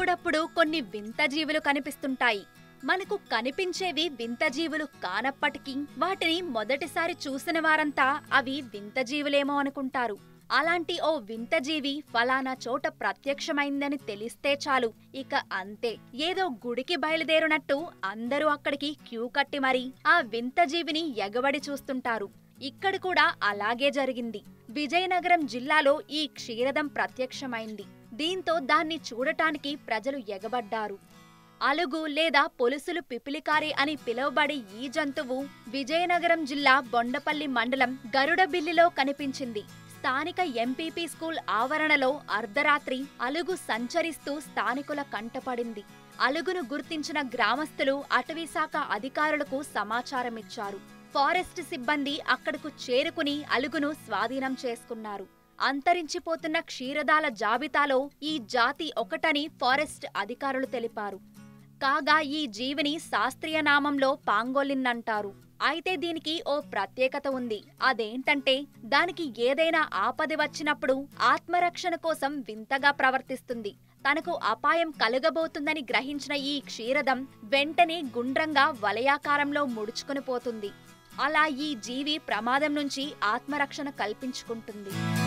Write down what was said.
అప్పుడప్పుడు కొన్ని వింత జీవులు కనిపిస్తుంటాయి మనకు కనిపించేవి వింత జీవులు కానప్పటికీ వాటిని మొదటిసారి చూసిన వారంతా అవి వింత జీవులేమో అనుకుంటారు అలాంటి ఓ వింత జీవి ఫలానా చోట ప్రత్యక్షమైందని తెలిస్తే చాలు ఇక అంతే ఏదో గుడికి బయలుదేరినట్టు అందరూ అక్కడికి క్యూ కట్టి మరీ ఆ వింత జీవిని ఎగబడి చూస్తుంటారు ఇక్కడ కూడా అలాగే జరిగింది విజయనగరం జిల్లాలో ఈ క్షీరదం ప్రత్యక్షమైంది దీంతో దాన్ని చూడటానికి ప్రజలు ఎగబడ్డారు అలుగు లేదా పొలుసులు పిపిలికారి అని పిలువబడే ఈ జంతువు విజయనగరం జిల్లా బొండపల్లి మండలం గరుడబిల్లిలో కనిపించింది స్థానిక ఎంపీపీ స్కూల్ ఆవరణలో అర్ధరాత్రి అలుగు సంచరిస్తూ స్థానికుల కంటపడింది అలుగును గుర్తించిన గ్రామస్తులు అటవీశాఖ అధికారులకు సమాచారమిచ్చారు ఫారెస్ట్ సిబ్బంది అక్కడకు చేరుకుని అలుగును స్వాధీనం చేసుకున్నారు అంతరించిపోతున్న క్షీరదాల జాబితాలో ఈ జాతి ఒకటని ఫారెస్ట్ అధికారులు తెలిపారు కాగా ఈ జీవిని శాస్త్రీయ నామంలో పాంగోలిన్ అంటారు అయితే దీనికి ఓ ప్రత్యేకత ఉంది అదేంటంటే దానికి ఏదైనా ఆపద వచ్చినప్పుడు ఆత్మరక్షణ కోసం వింతగా ప్రవర్తిస్తుంది తనకు అపాయం కలుగబోతుందని గ్రహించిన ఈ క్షీరదం వెంటనే గుండ్రంగా వలయాకారంలో ముడుచుకుని పోతుంది అలా ఈ జీవి ప్రమాదం నుంచి ఆత్మరక్షణ కల్పించుకుంటుంది